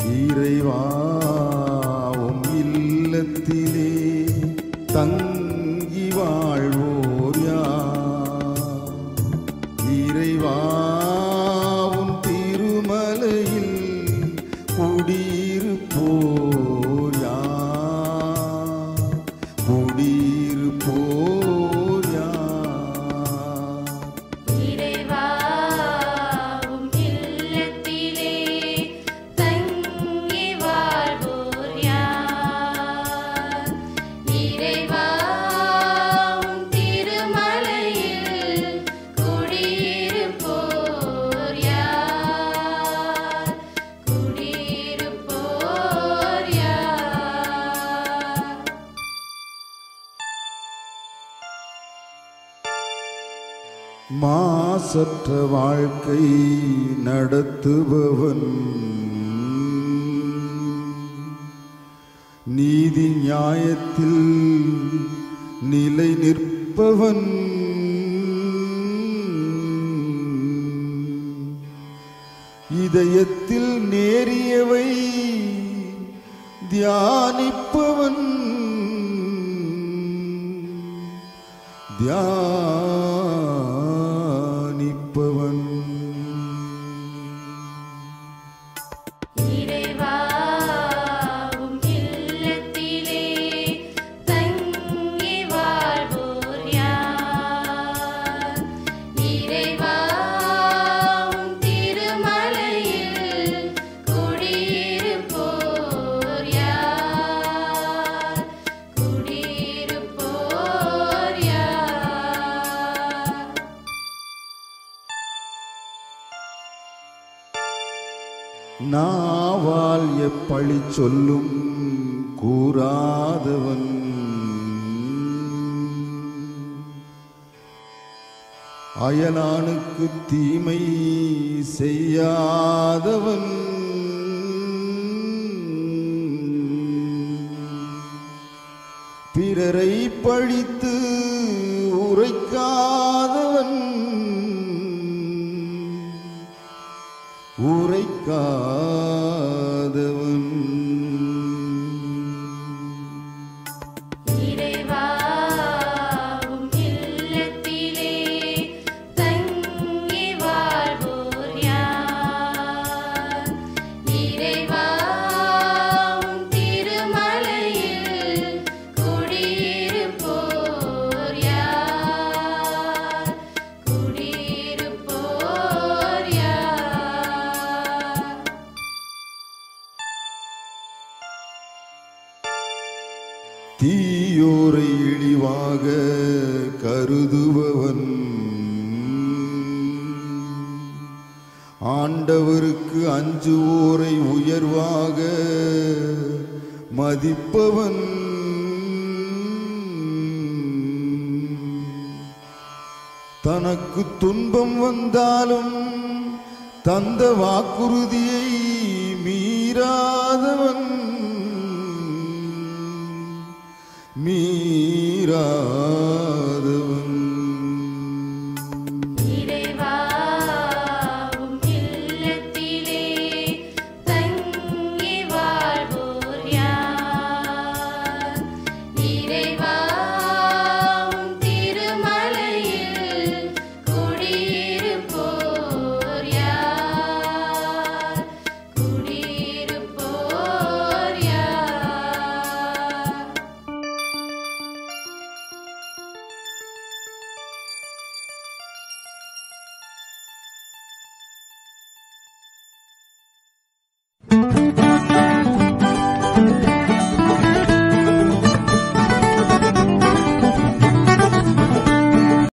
இறைவாவும் இல்லத்திலே தங்கி வாழ்வோர் யார் இறைவாவும் திருமலையில் குடியிருப்போர் யார் குடியிருப்போர் யார் இறைவாவும் இல்லத்திலே தங்கி வாழ்வோர் யார் இறைவாவும் திருமலையில் குடியிருப்போர் யார் குடியிருப்போர் யார் மாசற்ற வாழ்க்கை நடத்துபவன் நீதி நியாயத்தில் நிலை நிற்பவன் இதயத்தில் நேரியவை தியானிப்பவன் தியானிப்பவன் இறைவாவும் இல்லத்திலே தங்கி வாழ்வோர் யார் இறைவாவும் திருமலையில் குடியிருப்போர் யார் குடியிருப்போர் யார் நாவால் எப்பழி சொல்லும் கூறாதவன் அயலானுக்கு தீமை செய்யாதவன் பிறரை பழித்து உரைக்காதவன் உரைக்காதவன் இறைவாவும் இல்லத்திலே தங்கி வாழ்வோர் யார் இறைவாவும் திருமலையில் குடியிருப்போர் யார் குடியிருப்போர் யார் தீயோரை இழிவாக கருதுபவன் ஆண்டவருக்கு அஞ்சுவோரை உயர்வாக மதிப்பவன் தனக்கு துன்பம் வந்தாலும் தந்த வாக்குறுதியை மீறாதவன் மீறாதவன்